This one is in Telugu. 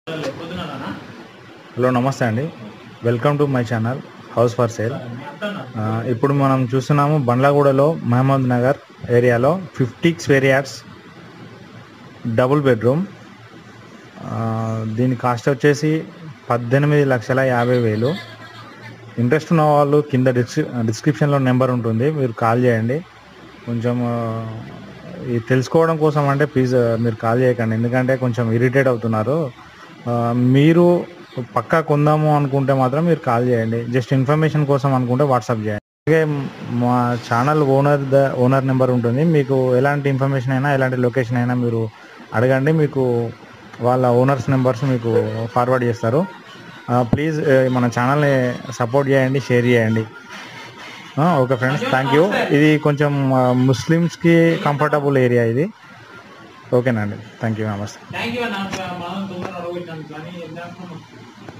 హలో నమస్తే అండి welcome to my channel house for sale ఆ, ఇప్పుడు మనం చూస్తున్నాము బండ్లగూడలో మహమ్మద్ నగర్ ఏరియాలో fifty square yards double bedroom ఆ, దీని కాస్ట్ వచ్చేసి పద్దెనిమిది లక్షల యాభై వేలు ఇంట్రెస్ట్ ఉన్న వాళ్ళు కింద డిస్క్రి డిస్క్రిప్షన్లో నెంబర్ ఉంటుంది మీరు కాల్ చేయండి కొంచెం ఆ, ఇది తెలుసుకోవడం కోసం అంటే ప్లీజ్ మీరు కాల్ చేయకండి ఎందుకంటే కొంచెం ఇరిటేట్ అవుతున్నారు ఆ, మీరు పక్కా కొందాము అనుకుంటే మాత్రం మీరు కాల్ చేయండి జస్ట్ ఇన్ఫర్మేషన్ కోసం అనుకుంటే వాట్సాప్ చేయండి అలాగే మా channel owner the owner number ఉంటుంది మీకు ఎలాంటి ఇన్ఫర్మేషన్ అయినా ఎలాంటి లొకేషన్ అయినా మీరు అడగండి మీకు వాళ్ళ ఓనర్స్ నెంబర్స్ మీకు ఫార్వర్డ్ చేస్తారు ప్లీజ్ మన ఛానల్ని సపోర్ట్ చేయండి షేర్ చేయండి ఓకే ఫ్రెండ్స్ థ్యాంక్ యూ ఇది కొంచెం ముస్లిమ్స్కి కంఫర్టబుల్ ఏరియా ఇది ఓకేనండి thank you namaste thank you అన్న మనం తొందరగా అడగొచ్చాను కానీ